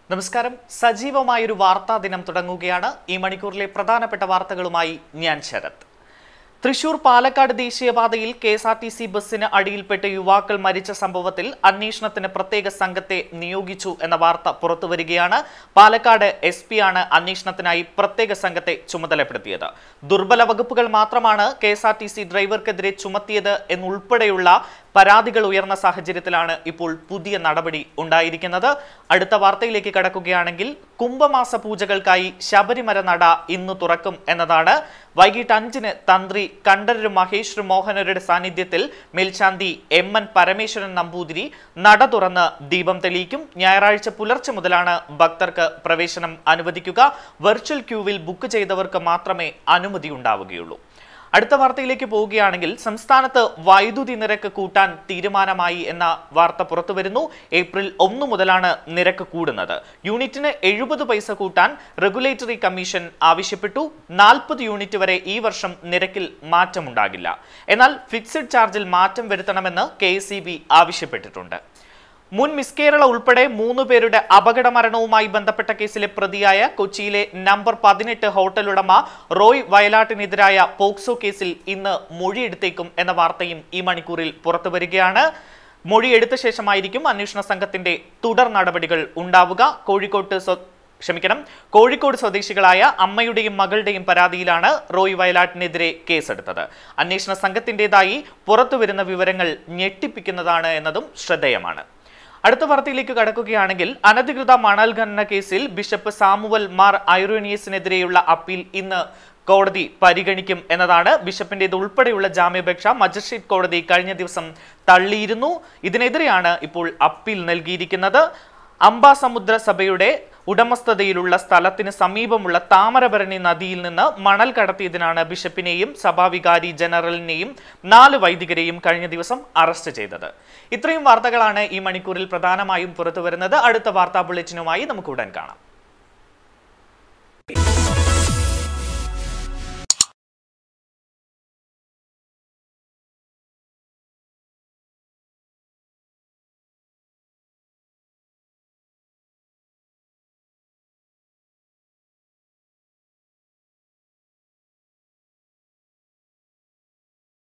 നമസ്കാരം സജീവമായൊരു വാർത്താ ദിനം തുടങ്ങുകയാണ് ഈ മണിക്കൂറിലെ പ്രധാനപ്പെട്ട വാർത്തകളുമായി ഞാൻ ശരത് തൃശൂർ പാലക്കാട് ദേശീയപാതയിൽ K S R T C ബസ്സിന് അടിയിൽപ്പെട്ട് യുവാക്കൾ മരിച്ച സംഭവത്തിൽ അന്വേഷണത്തിന് പ്രത്യേക സംഘത്തെ നിയോഗിച്ചു എന്ന വാർത്ത പുറത്തുവരികയാണ് പാലക്കാട് എസ് പി ആണ് അന്വേഷണത്തിനായി പ്രത്യേക സംഘത്തെ ചുമതലപ്പെടുത്തിയത് ദുർബല വകുപ്പുകൾ മാത്രമാണ് K S R T C ഡ്രൈവർക്കെതിരെ ചുമത്തിയത് എന്നുൾപ്പെടെയുള്ള പരാതികൾ ഉയർന്ന സാഹചര്യത്തിലാണ് ഇപ്പോൾ പുതിയ നടപടി ഉണ്ടായിരിക്കുന്നത് അടുത്ത വാർത്തയിലേക്ക് കടക്കുകയാണെങ്കിൽ കുംഭമാസ പൂജകൾക്കായി ശബരിമല നട ഇന്ന് തുറക്കും എന്നതാണ് വൈകിട്ട് അഞ്ചിന് തന്ത്രി കണ്ഠരര് മഹേഷ് മോഹനരുടെ സാന്നിധ്യത്തിൽ മേൽശാന്തി എം എൻ പരമേശ്വരൻ നമ്പൂതിരി നട തുറന്ന് ദീപം തെളിയിക്കും ഞായറാഴ്ച പുലർച്ചെ മുതലാണ് ഭക്തർക്ക് പ്രവേശനം അനുവദിക്കുക വെർച്വൽ ക്യൂവിൽ ബുക്ക് ചെയ്തവർക്ക് മാത്രമേ അനുമതി ഉണ്ടാവുകയുള്ളൂ അടുത്ത വാർത്തയിലേക്ക് പോവുകയാണെങ്കിൽ സംസ്ഥാനത്ത് വൈദ്യുതി നിരക്ക് കൂട്ടാൻ തീരുമാനമായി എന്ന വാർത്ത പുറത്തു വരുന്നു ഏപ്രിൽ ഒന്ന് മുതലാണ് നിരക്ക് കൂടുന്നത് യൂണിറ്റിന് എഴുപത് പൈസ കൂട്ടാൻ റെഗുലേറ്ററി കമ്മീഷൻ ആവശ്യപ്പെട്ടു നാൽപ്പത് യൂണിറ്റ് വരെ ഈ വർഷം നിരക്കിൽ മാറ്റമുണ്ടാകില്ല എന്നാൽ ഫിക്സഡ് ചാർജിൽ മാറ്റം വരുത്തണമെന്ന് കെ ആവശ്യപ്പെട്ടിട്ടുണ്ട് മുൻ മിസ് കേരള ഉൾപ്പെടെ മൂന്ന് പേരുടെ അപകട മരണവുമായി ബന്ധപ്പെട്ട കേസിലെ പ്രതിയായ കൊച്ചിയിലെ നമ്പർ പതിനെട്ട് ഹോട്ടൽ ഉടമ റോയ് വയലാട്ടിനെതിരായ പോക്സോ കേസിൽ ഇന്ന് മൊഴിയെടുത്തേക്കും എന്ന വാർത്തയും ഈ മണിക്കൂറിൽ പുറത്തുവരികയാണ് മൊഴിയെടുത്ത ശേഷമായിരിക്കും അന്വേഷണ സംഘത്തിന്റെ തുടർ നടപടികൾ ഉണ്ടാവുക കോഴിക്കോട്ട് സ്വ ക്ഷമിക്കണം കോഴിക്കോട് സ്വദേശികളായ അമ്മയുടെയും മകളുടെയും പരാതിയിലാണ് റോയ് വയലാട്ടിനെതിരെ കേസെടുത്തത് അന്വേഷണ സംഘത്തിൻ്റെതായി പുറത്തുവരുന്ന വിവരങ്ങൾ ഞെട്ടിപ്പിക്കുന്നതാണ് എന്നതും ശ്രദ്ധേയമാണ് അടുത്ത വാർത്തയിലേക്ക് കടക്കുകയാണെങ്കിൽ അനധികൃത മണൽ ഖനന കേസിൽ ബിഷപ്പ് സാമുവൽ മാർ ഐറോനിയസിനെതിരെയുള്ള അപ്പീൽ ഇന്ന് കോടതി പരിഗണിക്കും എന്നതാണ് ബിഷപ്പിന്റേത് ഉൾപ്പെടെയുള്ള ജാമ്യാപേക്ഷ മജിസ്ട്രേറ്റ് കോടതി കഴിഞ്ഞ ദിവസം തള്ളിയിരുന്നു ഇതിനെതിരെയാണ് ഇപ്പോൾ അപ്പീൽ നൽകിയിരിക്കുന്നത് അംബാസമുദ്ര സഭയുടെ ഉടമസ്ഥതയിലുള്ള സ്ഥലത്തിന് സമീപമുള്ള താമരഭരണി നദിയിൽ നിന്ന് മണൽ കടത്തിയതിനാണ് ബിഷപ്പിനെയും സഭാവികാരി ജനറലിനെയും നാല് വൈദികരെയും കഴിഞ്ഞ ദിവസം അറസ്റ്റ് ചെയ്തത് ഇത്രയും വാർത്തകളാണ് ഈ മണിക്കൂറിൽ പ്രധാനമായും പുറത്തുവരുന്നത് അടുത്ത വാർത്താ ബുള്ളറ്റിനുമായി നമുക്ക് ഉടൻ കാണാം